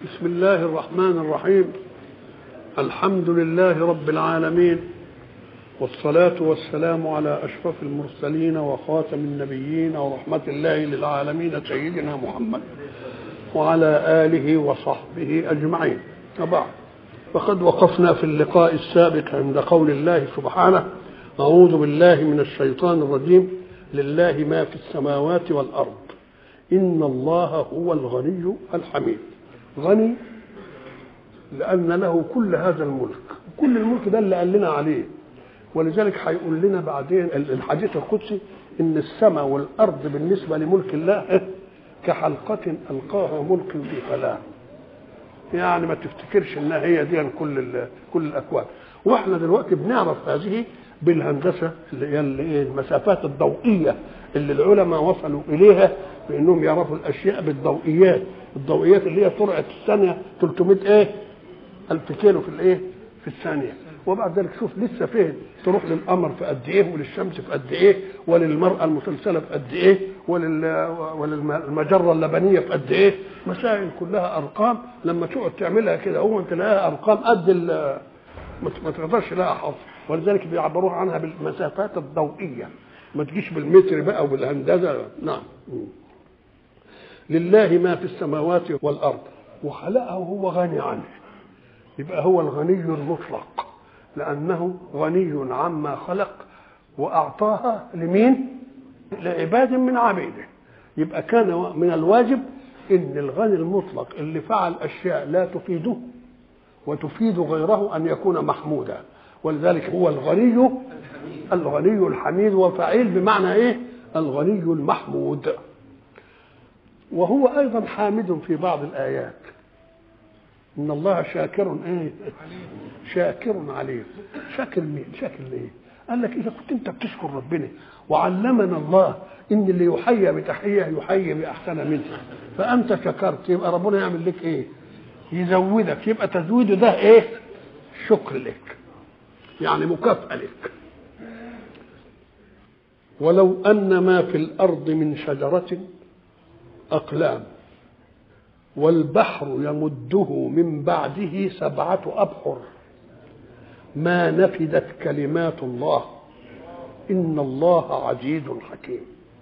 بسم الله الرحمن الرحيم الحمد لله رب العالمين والصلاة والسلام على أشرف المرسلين وخاتم النبيين ورحمة الله للعالمين سيدنا محمد وعلى آله وصحبه أجمعين وبعد فقد وقفنا في اللقاء السابق عند قول الله سبحانه أعوذ بالله من الشيطان الرجيم لله ما في السماوات والأرض إن الله هو الغني الحميد غني لأن له كل هذا الملك كل الملك ده اللي قال لنا عليه ولذلك هيقول لنا بعدين الحديث القدسي ان السماء والارض بالنسبه لملك الله كحلقه القاها ملك في فلاه يعني ما تفتكرش انها هي دي كل كل الاكوان واحنا دلوقتي بنعرف هذه بالهندسه اللي هي المسافات الضوئيه اللي العلماء وصلوا اليها بانهم يعرفوا الاشياء بالضوئيات الضوئيات اللي هي سرعه الثانيه 300 ايه ألف كيلو في الايه في الثانيه وبعد ذلك شوف لسه فين تروح للقمر في قد ايه وللشمس في قد ايه وللمراه المسلسله في قد ايه ولل وللمجره اللبنيه في قد ايه مسائل كلها ارقام لما تقعد تعملها كده هو تلاقيها ارقام قد ما تقدرش لها حظ ولذلك بيعبروها عنها بالمسافات الضوئيه ما تجيش بالمتر بقى وبالهندسه نعم لله ما في السماوات والارض وخلقه وهو غني عنه يبقى هو الغني المطلق لأنه غني عما خلق وأعطاها لمين؟ لعباد من عبيده يبقى كان من الواجب إن الغني المطلق اللي فعل أشياء لا تفيده وتفيد غيره أن يكون محمودا ولذلك هو الغني الغني الحميد وفعيل بمعنى إيه؟ الغني المحمود وهو أيضا حامد في بعض الآيات ان الله شاكر ايه شاكر عليم شاكر مين شاكر ليه قال لك اذا كنت انت بتشكر ربنا وعلمنا الله ان اللي يحيى بتحيه يحيي باحسن منها فانت شكرت يبقى ربنا يعمل لك ايه يزودك يبقى تزويده ده ايه شكر لك يعني مكافاه لك ولو ان ما في الارض من شجره اقلام والبحر يمده من بعده سبعة أبحر ما نفدت كلمات الله إن الله عزيز حكيم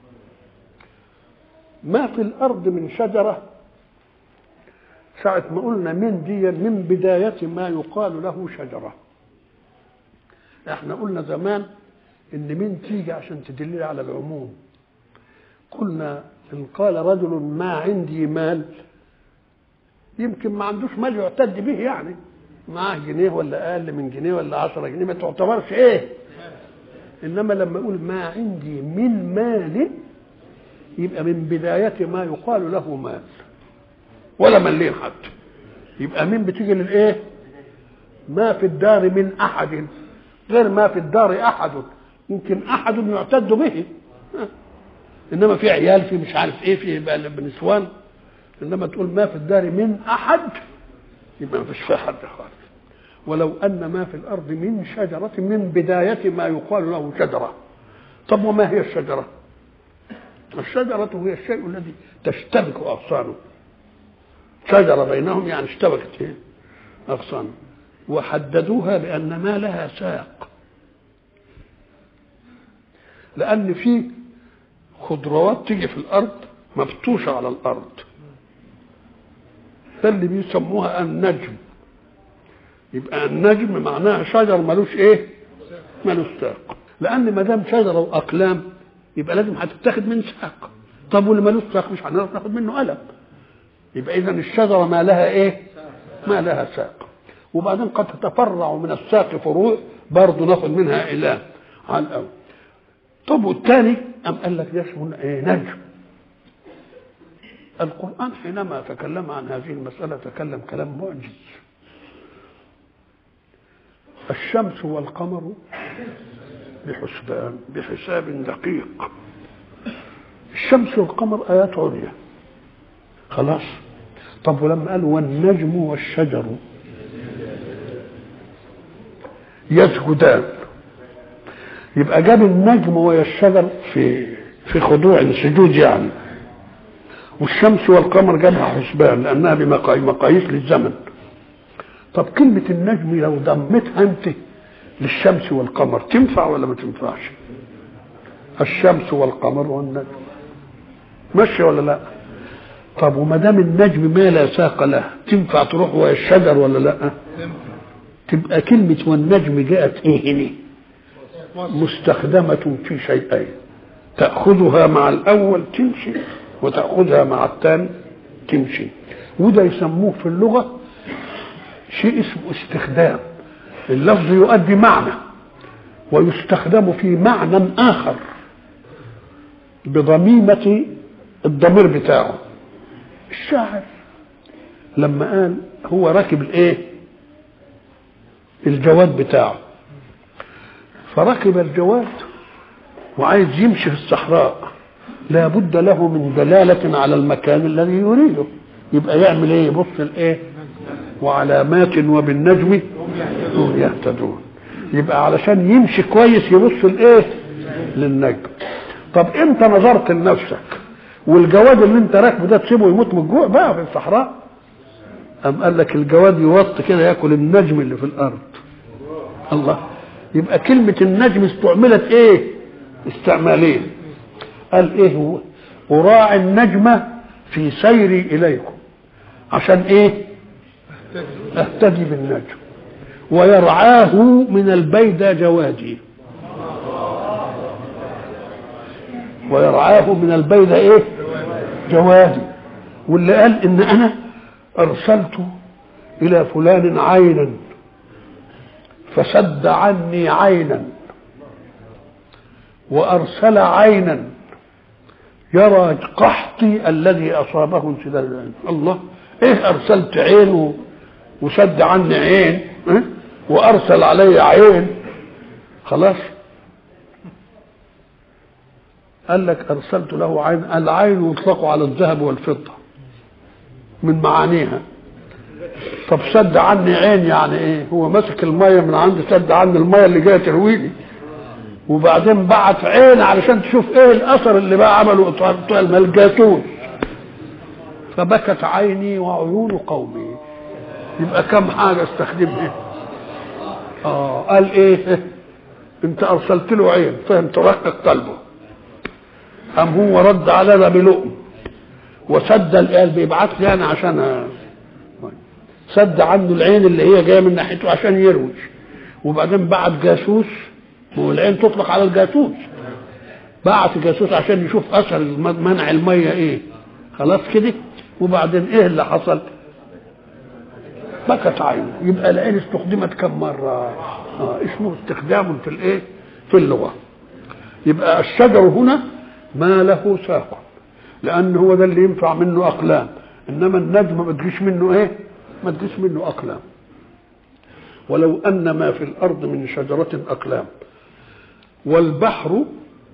ما في الأرض من شجرة ساعة ما قلنا من دي من بداية ما يقال له شجرة احنا قلنا زمان ان من تيجي عشان تدل على العموم قلنا ان قال رجل ما عندي مال يمكن ما عندوش مال يعتد به يعني معاه جنيه ولا اقل من جنيه ولا عشرة جنيه ما تعتبرش ايه انما لما يقول ما عندي من مال يبقى من بداية ما يقال له مال ولا ملين حتى يبقى من بتيجي للايه ما في الدار من احد غير ما في الدار احد يمكن احد يعتد به انما في عيال في مش عارف ايه في نسوان انما تقول ما في الدار من احد يبقى ما فيش فيها حد خالص ولو ان ما في الارض من شجره من بدايه ما يقال له شجره طب وما هي الشجره الشجره هي الشيء الذي تشتبك اغصانه شجره بينهم يعني اشتبكت ايه اغصانه وحددوها بان ما لها ساق لان في خضروات تيجي في الارض مبطوشه على الارض ده اللي بيسموها النجم يبقى النجم معناها شجر ملوش ايه ملوش ساق لان ما دام شجره واقلام يبقى لازم هتتاخد من ساق طب واللي ملوش ساق مش هنعرف ناخد منه قلم يبقى اذا الشجره ما لها ايه ما لها ساق وبعدين قد تتفرع من الساق فروع برضه ناخد منها اله على الاول طب والثاني قام قال لك ده اسمه ايه نجم القرآن حينما تكلم عن هذه المسألة تكلم كلام معجز الشمس والقمر بحسبان بحساب دقيق الشمس والقمر آيات عليا خلاص طب ولما قال والنجم والشجر يسجدان يبقى جاب النجم ويا الشجر في في خضوع سجود يعني والشمس والقمر جابها حسبان لانها بمقاييس للزمن طب كلمة النجم لو ضمتها انت للشمس والقمر تنفع ولا ما تنفعش؟ الشمس والقمر والنجم ماشي ولا لا؟ طب وما دام النجم ما لا ساق له تنفع تروح ويا الشجر ولا لا؟ تبقى كلمة والنجم جاءت ايه هنا؟ مستخدمة في شيئين تأخذها مع الأول تمشي وتأخذها مع الثاني تمشي وده يسموه في اللغة شيء اسمه استخدام اللفظ يؤدي معنى ويستخدم في معنى آخر بضميمة الضمير بتاعه الشاعر لما قال هو راكب الايه الجواد بتاعه فركب الجواد وعايز يمشي في الصحراء لا بد له من دلالة على المكان الذي يريده يبقى يعمل ايه يبص الايه وعلامات وبالنجم هم يهتدون يبقى علشان يمشي كويس يبص الايه للنجم طب انت نظرت لنفسك والجواد اللي انت راكبه ده تسيبه يموت من الجوع بقى في الصحراء أم قال لك الجواد يوط كده ياكل النجم اللي في الارض الله يبقى كلمة النجم استعملت ايه استعمالين قال ايه هو أراعي النجم في سيري إليكم عشان ايه اهتدي بالنجم ويرعاه من البيدى جوادي ويرعاه من البيدى ايه جوادي واللي قال ان انا ارسلت الى فلان عينا فسد عني عينا وارسل عينا يرى قحطي الذي اصابه انسداد العين الله ايه ارسلت عين وسد عني عين إيه؟ وارسل علي عين خلاص قال لك ارسلت له عين العين يطلق على الذهب والفضه من معانيها طب سد عني عين يعني ايه هو ماسك الميه من عندي سد عني الميه اللي جايه ترويني وبعدين بعت عين علشان تشوف ايه الاثر اللي بقى عمله بتوع الجاسوس فبكت عيني وعيون قومي يبقى كم حاجه استخدمها اه قال ايه انت ارسلت له عين فهم ترقق قلبه قام هو رد علينا بلؤم وسد القلب يبعت لي انا عشان سد عنه العين اللي هي جايه من ناحيته عشان يروج وبعدين بعت جاسوس هو العين تطلق على الجاسوس بعت جاسوس عشان يشوف اثر منع الميه ايه خلاص كده وبعدين ايه اللي حصل بكت عينه يبقى العين استخدمت كم مره آه اسمه استخدام في الايه في اللغه يبقى الشجر هنا ما له ساق لان هو ده اللي ينفع منه اقلام انما النجم ما تجيش منه ايه ما تجيش منه اقلام ولو ان ما في الارض من شجره اقلام والبحر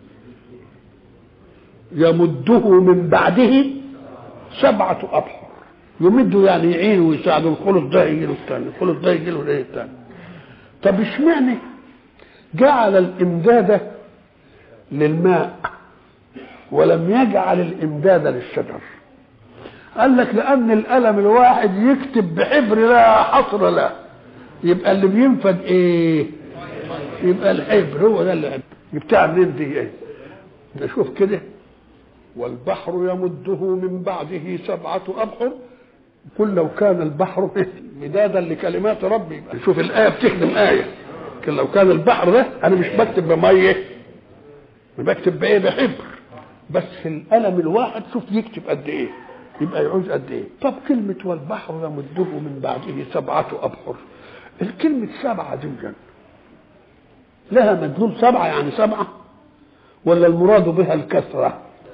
يمده من بعده سبعة أبحر يمده يعني يعين ويساعده الخلط ده يجي له الثاني الخلط ده يجي له الايه الثاني طب اشمعنى جعل الإمداد للماء ولم يجعل الإمداد للشجر قال لك لأن القلم الواحد يكتب بحبر لا حصر له يبقى اللي بينفد ايه يبقى الحبر هو ده اللي جبتها منين دي ايه نشوف كده والبحر يمده من بعده سبعة أبحر قل لو كان البحر مدادا لكلمات ربي شوف الآية بتخدم آية لكن لو كان البحر ده أنا مش بكتب بمية بكتب بإيه بحبر بس القلم الواحد شوف يكتب قد إيه يبقى يعوز قد إيه طب كلمة والبحر يمده من بعده سبعة أبحر الكلمة سبعة دي لها مدلول سبعة يعني سبعة ولا المراد بها الكثرة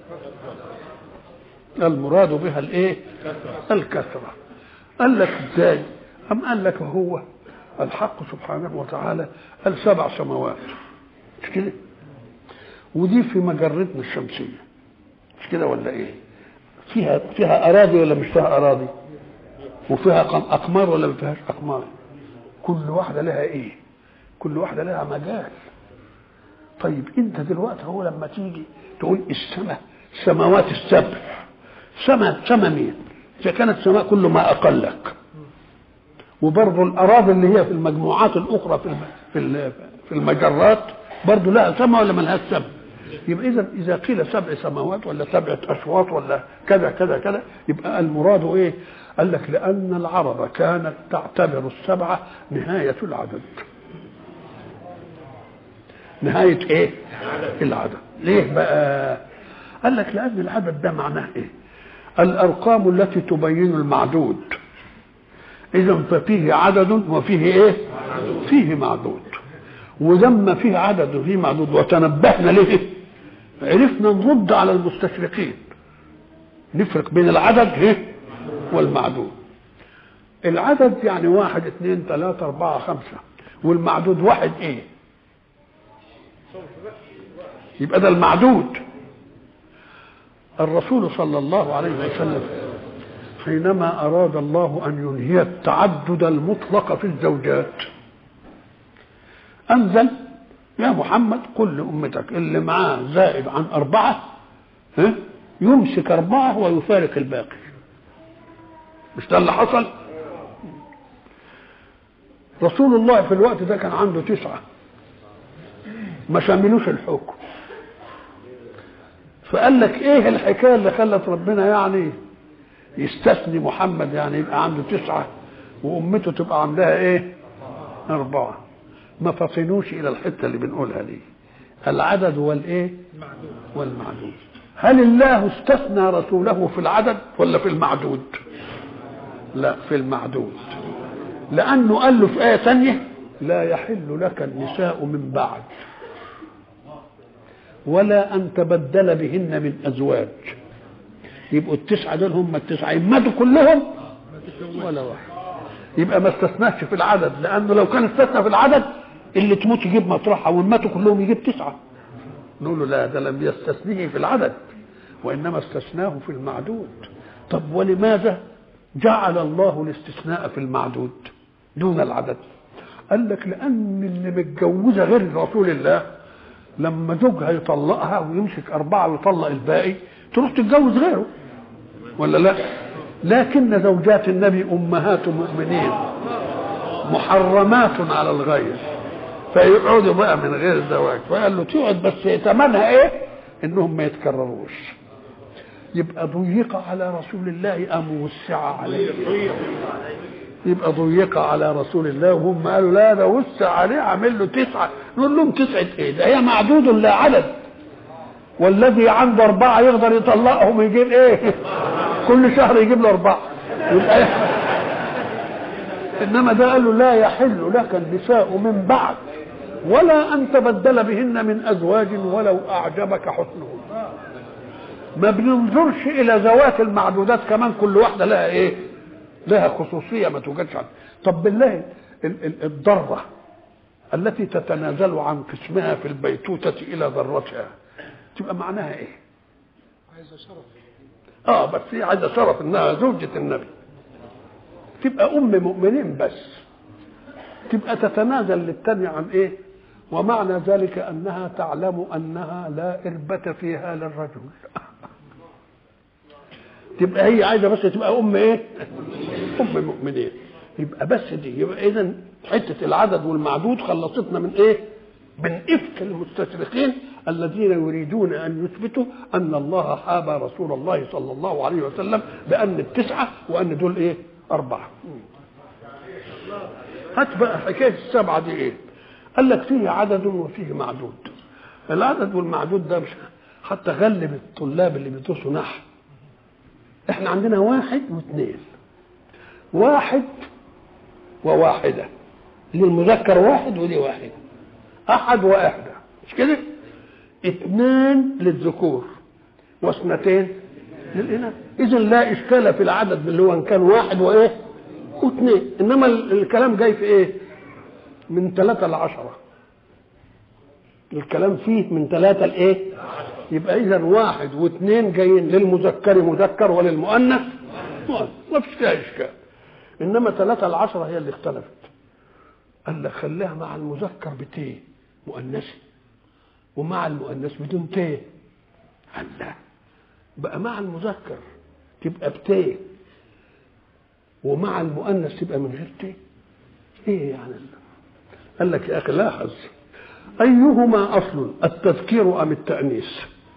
المراد بها الايه الكثرة قال لك ازاي أم قال لك هو الحق سبحانه وتعالى قال سبع سماوات مش كده ودي في مجرتنا الشمسية مش كده ولا ايه فيها فيها أراضي ولا مش فيها أراضي وفيها أقمار ولا ما فيهاش أقمار كل واحدة لها ايه كل واحدة لها مجال طيب انت دلوقتي هو لما تيجي تقول السماء السماوات السبع سما سما مين اذا كانت سماء كل ما اقلك وبرضه الاراضي اللي هي في المجموعات الاخرى في في في المجرات برضه لها سما ولا ملهاش سما يبقى اذا اذا قيل سبع سماوات ولا سبعه اشواط ولا كذا كذا كذا يبقى المراد ايه؟ قال لك لان العرب كانت تعتبر السبعه نهايه العدد. نهايه ايه؟ العدد. ليه بقى؟ قال لك لان العدد ده معناه ايه؟ الارقام التي تبين المعدود. اذا ففيه عدد وفيه ايه؟ فيه معدود. ولما فيه عدد وفيه معدود وتنبهنا ليه؟ عرفنا نرد على المستشرقين نفرق بين العدد ايه والمعدود العدد يعني واحد اثنين ثلاثة أربعة خمسة والمعدود واحد ايه يبقى ده المعدود الرسول صلى الله عليه وسلم حينما أراد الله أن ينهي التعدد المطلق في الزوجات أنزل يا محمد قل لأمتك اللي معاه زائد عن أربعة ها يمسك أربعة ويفارق الباقي مش ده اللي حصل رسول الله في الوقت ده كان عنده تسعة ما شاملوش الحكم فقال لك ايه الحكايه اللي خلت ربنا يعني يستثني محمد يعني يبقى عنده تسعه وامته تبقى عندها ايه؟ اربعه ما فطنوش الى الحته اللي بنقولها دي العدد والايه والمعدود هل الله استثنى رسوله في العدد ولا في المعدود لا في المعدود لانه قال له في ايه ثانيه لا يحل لك النساء من بعد ولا ان تبدل بهن من ازواج يبقوا التسعه دول هم التسعه يماتوا كلهم ولا واحد يبقى ما استثناش في العدد لانه لو كان استثنى في العدد اللي تموت يجيب مطرحها وان ماتوا كلهم يجيب تسعه نقول له لا ده لم يستثنيه في العدد وانما استثناه في المعدود طب ولماذا جعل الله الاستثناء في المعدود دون العدد قال لك لان اللي متجوزه غير رسول الله لما زوجها يطلقها ويمسك اربعه ويطلق الباقي تروح تتجوز غيره ولا لا لكن زوجات النبي امهات مؤمنين محرمات على الغير فيقعدوا بقى من غير زواج فقال له تقعد بس ثمنها ايه انهم ما يتكرروش يبقى ضيق على رسول الله ام وسع عليه يبقى ضيق على رسول الله وهم قالوا لا ده وسع عليه عامل له تسعه نقول لهم تسعه ايه ده هي معدود لا عدد والذي عنده اربعه يقدر يطلقهم يجيب ايه كل شهر يجيب له اربعه يبقى إيه؟ انما ده قال له لا يحل لك النساء من بعد ولا ان تبدل بهن من ازواج ولو اعجبك حسنهن ما بننظرش الى ذوات المعدودات كمان كل واحده لها ايه لها خصوصيه ما توجدش عنها طب بالله الضره التي تتنازل عن قسمها في البيتوتة إلى ذرتها تبقى معناها إيه؟ عايزه شرف آه بس هي عايزة شرف إنها زوجة النبي تبقى أم مؤمنين بس تبقى تتنازل للتانية عن إيه؟ ومعنى ذلك أنها تعلم أنها لا إربة فيها للرجل تبقى هي عايزة بس تبقى أم إيه؟ أم مؤمنين يبقى بس دي يبقى إذا حتة العدد والمعدود خلصتنا من إيه؟ من إفك المستشرقين الذين يريدون أن يثبتوا أن الله حاب رسول الله صلى الله عليه وسلم بأن التسعة وأن دول إيه؟ أربعة هات بقى حكاية السبعة دي إيه؟ قال لك فيه عدد وفيه معدود العدد والمعدود ده مش حتى غلب الطلاب اللي بيدرسوا نحو احنا عندنا واحد واثنين واحد وواحدة للمذكر واحد ودي واحدة أحد وإحدى مش كده؟ اثنان للذكور واثنتين للإناث إذا لا إشكال في العدد اللي هو إن كان واحد وإيه؟ واثنين إنما الكلام جاي في إيه؟ من ثلاثة لعشرة الكلام فيه من ثلاثة لإيه؟ يبقى إذا واحد واثنين جايين للمذكر مذكر وللمؤنث مؤنث ما فيش فيها إشكال إنما ثلاثة لعشرة هي اللي اختلفت قال لك خليها مع المذكر بتين مؤنثة ومع المؤنث بدون تين قال لا بقى مع المذكر تبقى بتيه ومع المؤنث تبقى من غير تيه ايه يعني قال لك يا اخي لاحظ ايهما اصل التذكير ام التانيث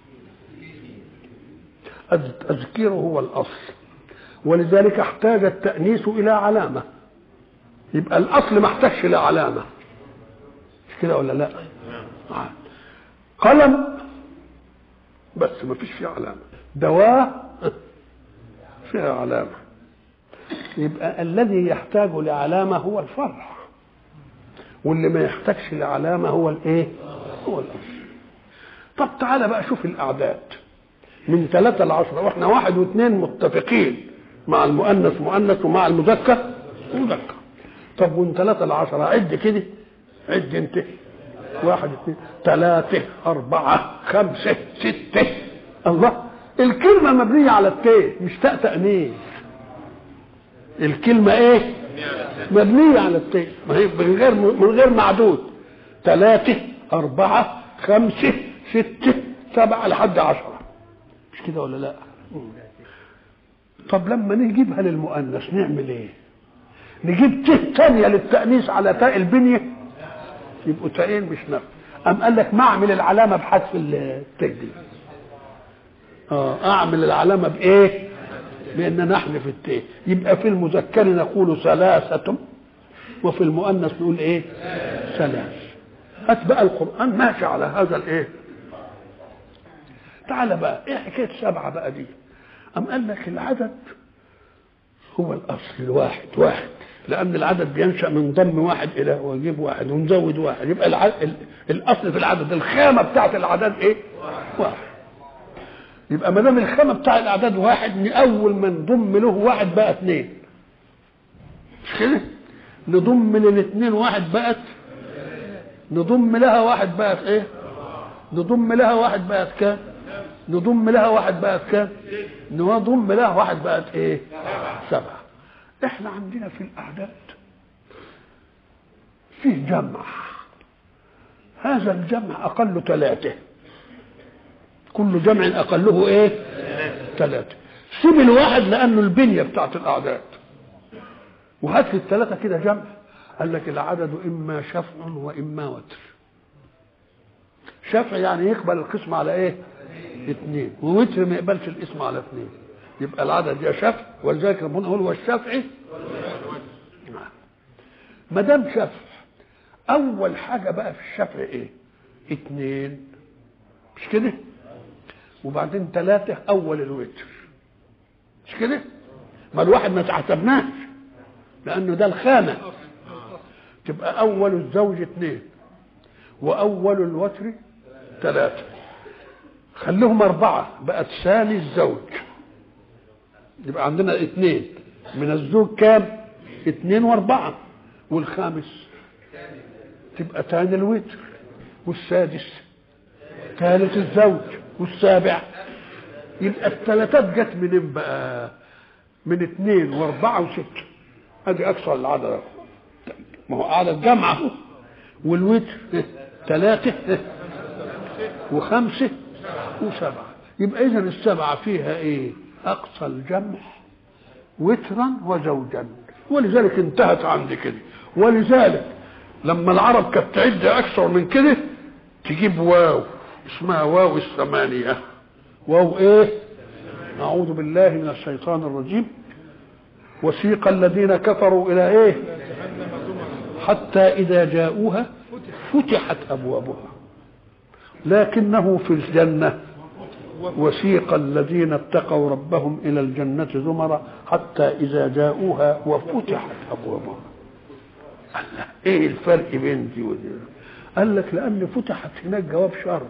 التذكير هو الاصل ولذلك احتاج التانيث الى علامه يبقى الاصل ما احتاجش لعلامه مش كده ولا لا آه. قلم بس ما فيش فيه علامه دواء فيها علامه يبقى الذي يحتاج لعلامه هو الفرع واللي ما يحتاجش لعلامه هو الايه هو الاصل طب تعالى بقى شوف الاعداد من ثلاثة لعشرة واحنا واحد واثنين متفقين مع المؤنث مؤنث ومع المذكر مذكر طب ومن ثلاثة لعشرة عد كده عد انت واحد اثنين ثلاثة أربعة خمسة ستة الله الكلمة مبنية على التاء مش تاء تأنيث الكلمة ايه؟ مبنية على التاء ما هي من غير من غير معدود ثلاثة أربعة خمسة ستة سبعة لحد عشرة مش كده ولا لا؟ طب لما نجيبها للمؤنث نعمل ايه؟ نجيب ت ثانية للتأنيث على تاء البنية يبقوا تاءين مش نفس أم قال لك ما أعمل العلامة بحذف التاء دي اه أعمل العلامة بإيه؟ بأن نحذف التاء يبقى في المذكر نقول ثلاثة وفي المؤنث نقول إيه؟ ثلاث هات بقى القرآن ماشي على هذا الإيه؟ تعالى بقى إيه حكاية سبعة بقى دي؟ أم قال لك العدد هو الأصل الواحد واحد لأن العدد بينشأ من ضم واحد إلى ويجيب واحد ونزود واحد يبقى العدد الأصل في العدد الخامة بتاعت الأعداد إيه؟ واحد يبقى ما دام الخامة بتاع الأعداد واحد من أول ما نضم له واحد بقى اثنين مش كده؟ نضم للاثنين واحد بقت نضم لها واحد بقت إيه؟ نضم لها واحد بقت كام؟ نضم لها واحد بقت كام؟ نضم لها واحد بقت ايه؟ سبعة. احنا عندنا في الاعداد فيه جمع هذا الجمع اقل ثلاثة كل جمع اقله ايه؟ ثلاثة سيب الواحد لانه البنية بتاعت الاعداد وهات في الثلاثة كده جمع قال لك العدد اما شفع واما وتر شفع يعني يقبل القسم على ايه؟ اثنين ووتر ما يقبلش الاسم على اثنين يبقى العدد يا شفع ولذلك ربنا يقول والشفع ما دام شفع اول حاجه بقى في الشفع ايه اثنين مش كده وبعدين ثلاثه اول الوتر مش كده ما الواحد ما تحسبناش لانه ده الخامه تبقى اول الزوج اثنين واول الوتر ثلاثه خليهم أربعة بقت ثاني الزوج يبقى عندنا اثنين من الزوج كام؟ اثنين وأربعة والخامس تبقى ثاني الوتر والسادس ثالث الزوج والسابع يبقى الثلاثات جت منين بقى؟ من اثنين وأربعة وستة ادي أكثر العدد ما هو عدد جمعة والوتر ثلاثة وخمسة وسبعة يبقى إذا السبعة فيها إيه؟ أقصى الجمع وترا وزوجا ولذلك انتهت عند كده ولذلك لما العرب كانت تعد أكثر من كده تجيب واو اسمها واو الثمانية واو إيه؟ أعوذ بالله من الشيطان الرجيم وسيق الذين كفروا إلى إيه؟ حتى إذا جاءوها فتحت أبوابها لكنه في الجنة وسيق الذين اتقوا ربهم إلى الجنة زمرا حتى إذا جاءوها وفتحت أبوابها قال له إيه الفرق بين دي ودي قال لك لأن فتحت هناك جواب شرط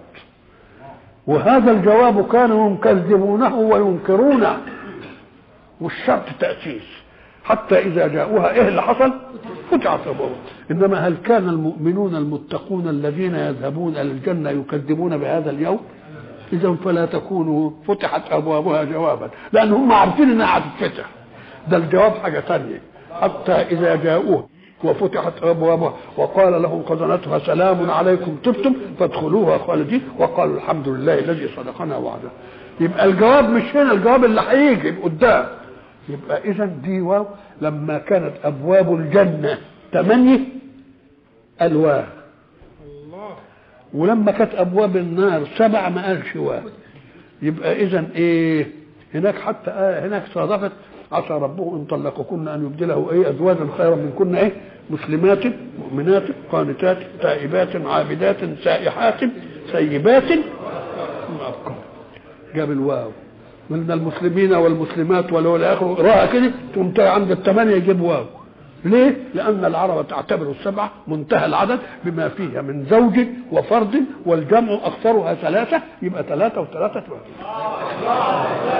وهذا الجواب كانوا يكذبونه وينكرونه والشرط تأسيس حتى إذا جاءوها إيه اللي حصل فتحت أبوابها إنما هل كان المؤمنون المتقون الذين يذهبون إلى الجنة يكذبون بهذا اليوم إذا فلا تكونوا فتحت أبوابها جوابا لأن هم عارفين إنها هتتفتح ده الجواب حاجة ثانية حتى إذا جاءوه وفتحت أبوابها وقال لهم خزنتها سلام عليكم طبتم فادخلوها خالدين وقالوا الحمد لله الذي صدقنا وعده يبقى الجواب مش هنا الجواب اللي هيجي قدام يبقى اذا دي واو لما كانت ابواب الجنه ثمانيه الواو الله ولما كانت ابواب النار سبع ما قالش واو يبقى اذا ايه هناك حتى آه هناك صادفت عسى ربه ان طلقكن ان يبدله ايه ازواجا خيرا منكن ايه مسلمات مؤمنات قانتات تائبات عابدات سائحات سيبات أبكار. جاب الواو من المسلمين والمسلمات ولو الى اخره اقراها كده تقوم تلاقي عند الثمانيه يجيب واو ليه؟ لأن العرب تعتبر السبعة منتهى العدد بما فيها من زوج وفرد والجمع أكثرها ثلاثة يبقى ثلاثة وثلاثة واحد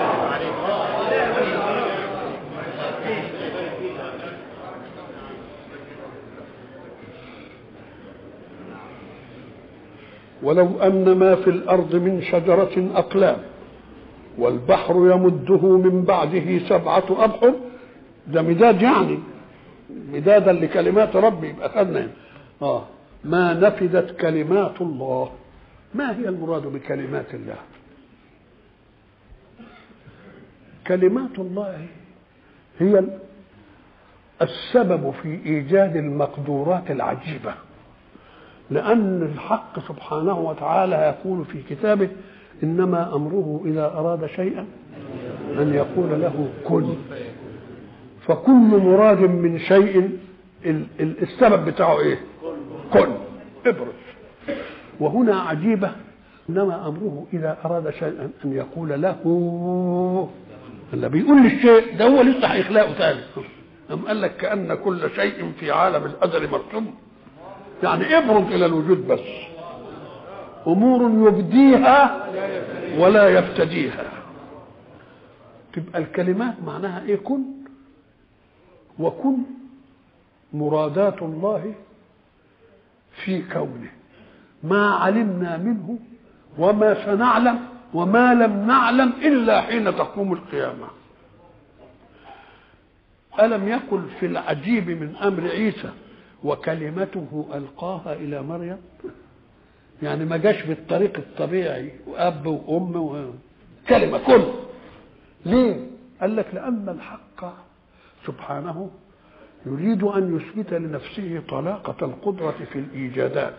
ولو أن ما في الأرض من شجرة أقلام والبحر يمده من بعده سبعة أبحر ده مداد يعني مدادا لكلمات ربي يبقى خدنا هنا. اه ما نفدت كلمات الله ما هي المراد بكلمات الله كلمات الله هي السبب في ايجاد المقدورات العجيبه لان الحق سبحانه وتعالى يقول في كتابه انما امره اذا اراد شيئا ان يقول له كن فكل مراد من شيء ال- ال- السبب بتاعه ايه كن ابرز وهنا عجيبة إنما أمره إذا أراد شيئا أن يقول له اللي بيقول للشيء ده هو لسه هيخلقه تاني أم قال لك كأن كل شيء في عالم الأزل مرسوم يعني ابرز إلى الوجود بس أمور يبديها ولا يفتديها تبقى الكلمات معناها إيه كن وكن مرادات الله في كونه ما علمنا منه وما سنعلم وما لم نعلم الا حين تقوم القيامه الم يقل في العجيب من امر عيسى وكلمته القاها الى مريم يعني ما جاش بالطريق الطبيعي واب وام و... كلمه كل ليه قال لك لان الحق سبحانه يريد ان يثبت لنفسه طلاقه القدره في الايجادات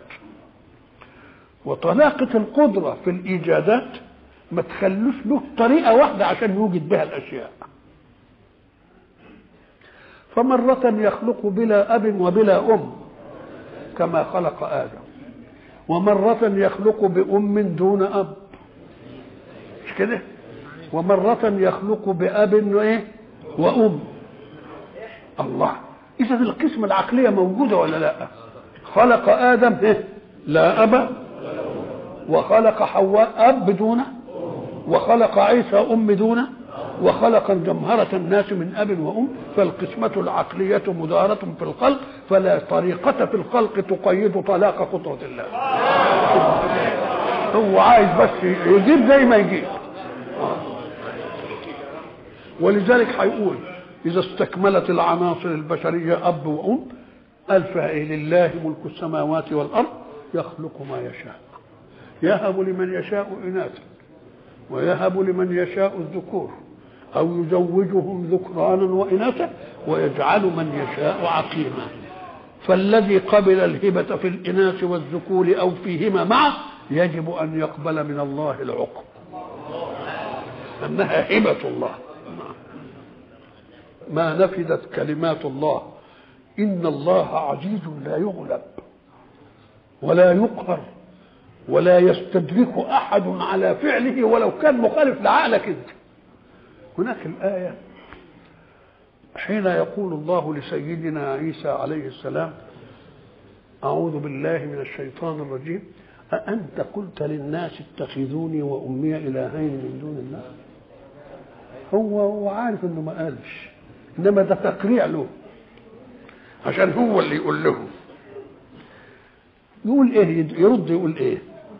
وطلاقه القدره في الايجادات ما تخلوش له طريقه واحده عشان يوجد بها الاشياء فمرة يخلق بلا أب وبلا أم كما خلق آدم ومرة يخلق بأم دون أب مش كده ومرة يخلق بأب وإيه وأم الله إذا القسمة العقلية موجودة ولا لا خلق آدم إيه؟ لا أب وخلق حواء أب دونه وخلق عيسى أم دونه وخلق جمهرة الناس من أب وأم فالقسمة العقلية مدارة في الخلق فلا طريقة في الخلق تقيد طلاق قدرة الله هو عايز بس يجيب زي ما يجيب ولذلك هيقول إذا استكملت العناصر البشرية أب وأم قال فإيه لله ملك السماوات والأرض يخلق ما يشاء يهب لمن يشاء إناثا ويهب لمن يشاء الذكور أو يزوجهم ذكرانا وإناثا ويجعل من يشاء عقيما فالذي قبل الهبة في الإناث والذكور أو فيهما معا يجب أن يقبل من الله العقب أنها هبة الله ما نفدت كلمات الله إن الله عزيز لا يغلب ولا يقهر ولا يستدرك أحد على فعله ولو كان مخالف لعقلك أنت هناك الآية حين يقول الله لسيدنا عيسى عليه السلام أعوذ بالله من الشيطان الرجيم أأنت قلت للناس اتخذوني وأمي إلهين من دون الله هو هو عارف انه ما قالش انما ده تقريع له عشان هو اللي يقول لهم يقول ايه يرد يقول ايه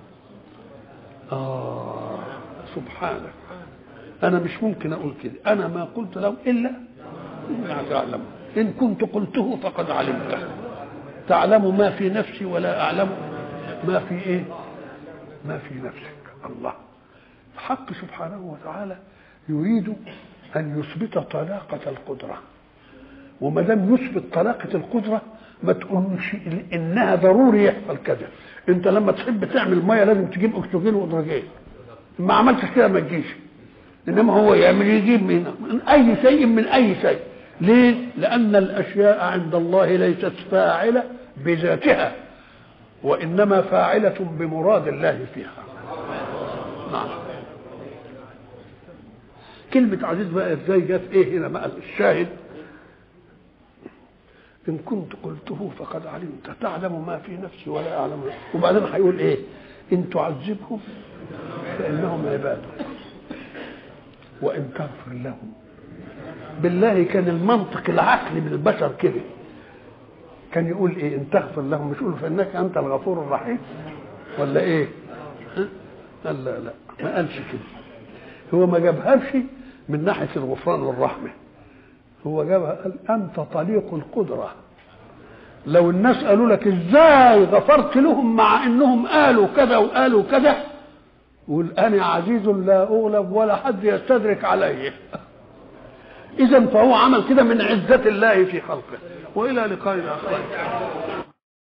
اه سبحانك انا مش ممكن اقول كده انا ما قلت لهم الا ما تعلم ان كنت قلته فقد علمته تعلم ما في نفسي ولا اعلم ما في ايه ما في نفسك الله الحق سبحانه وتعالى يريد ان يثبت طلاقه القدره وما دام يثبت طلاقه القدره ما تقولش انها ضروري يحصل كذا انت لما تحب تعمل ميه لازم تجيب اكسجين وادرجين ما عملتش كده ما تجيش انما هو يعمل يجيب من, من اي شيء من اي شيء ليه لان الاشياء عند الله ليست فاعله بذاتها وانما فاعله بمراد الله فيها نعم كلمة عزيز بقى ازاي جت ايه هنا بقى الشاهد ان كنت قلته فقد علمت تعلم ما في نفسي ولا اعلم وبعدين هيقول ايه ان تعذبهم فانهم عبادك وان تغفر لهم بالله كان المنطق العقلي من البشر كده كان يقول ايه ان تغفر لهم مش يقول فانك انت الغفور الرحيم ولا ايه ها؟ قال لا لا ما قالش كده هو ما جابهاش من ناحيه الغفران والرحمه هو جابها قال انت طليق القدره لو الناس قالوا لك ازاي غفرت لهم مع انهم قالوا كذا وقالوا كذا قول انا عزيز لا اغلب ولا حد يستدرك علي اذا فهو عمل كده من عزه الله في خلقه والى لقاء اخر